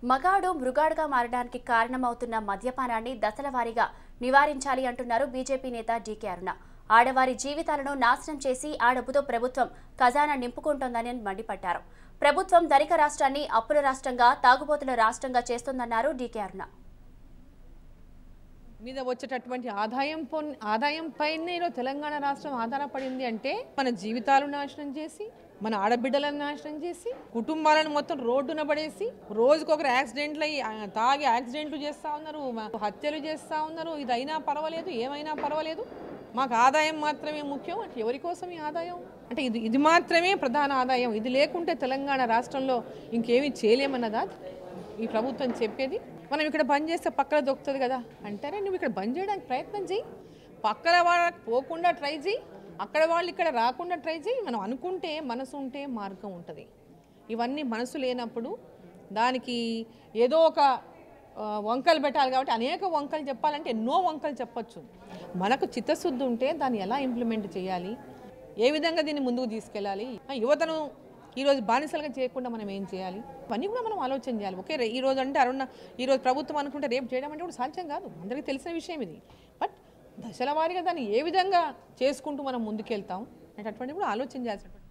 మగాడు మృగాడుగా మారడానికి కారణమవుతున్న మద్యపానాన్ని దశల వారీగా నివారించాలి అంటున్నారు బీజేపీ నేత డీకే అరుణ ఆడవారి జీవితాలను నాశనం చేసి ఆ డబ్బుతో ప్రభుత్వం ఖజానా నింపుకుంటోందని మండిపడ్డారు ప్రభుత్వం ధనిక రాష్ట్రాన్ని అప్పుల రాష్ట్రంగా తాగుబోతుల రాష్ట్రంగా చేస్తోందన్నారు డీకే అరుణ మీద వచ్చేటటువంటి ఆదాయం పొన్- ఆదాయం పైన ఈరోజు తెలంగాణ రాష్ట్రం ఆధారపడింది అంటే మన జీవితాలు నాశనం చేసి మన ఆడబిడ్డలను నాశనం చేసి కుటుంబాలను మొత్తం రోడ్డున పడేసి రోజుకొకరు యాక్సిడెంట్లు అయ్యి ఆ, తాగి యాక్సిడెంట్లు చేస్తూ ఉన్నారు మా- హత్యలు చేస్తూ ఉన్నారు ఇదైనా పర్వాలేదు ఏమైనా పర్వాలేదు మాకు ఆదాయం మాత్రమే ముఖ్యం అంటే ఎవరి కోసం ఈ ఆదాయం అంటే ఇది ఇది మాత్రమే ప్రధాన ఆదాయం ఇది లేకుంటే తెలంగాణ రాష్ట్రంలో ఇంకేమీ చేయలేమన్నదా ఈ ప్రభుత్వం చెప్పేది మనం ఇక్కడ బంద్ చేస్తే పక్కన దొక్కుతుంది కదా అంటారే నువ్వు ఇక్కడ బంద్ చేయడానికి ప్రయత్నం చేయి పక్కన వాళ్ళకి పోకుండా ట్రై చేయి అక్కడ వాళ్ళు ఇక్కడ రాకుండా ట్రై చేయి మనం అనుకుంటే మనసు ఉంటే మార్గం ఉంటుంది ఇవన్నీ మనసు లేనప్పుడు దానికి ఏదో ఒక ఆ, వంకలు పెట్టాలి కాబట్టి అనేక వంకలు చెప్పాలంటే ఎన్నో వంకలు చెప్పొచ్చు మనకు చిత్తశుద్ధి ఉంటే దాన్ని ఎలా ఇంప్లిమెంట్ చేయాలి ఏ విధంగా దీన్ని ముందుకు తీసుకెళ్ళాలి ఆ, యువతను ఈరోజు బానిసలుగా చేయకుండా మనం ఏం చేయాలి ఇవన్నీ కూడా మనం ఆలోచన చేయాలి ఓకే రే- ఈ రోజు అంటే అరుణ ఈరోజు ప్రభుత్వం అనుకుంటే రేపు చేయడం అంటే కూడా సాధ్యం కాదు అందరికీ తెలిసిన విషయం ఇది బట్ దశల వారీగా దాన్ని ఏ విధంగా చేసుకుంటూ మనం ముందుకెళ్తాం అనేటటువంటి కూడా ఆలోచన చేయాల్సినటువంటి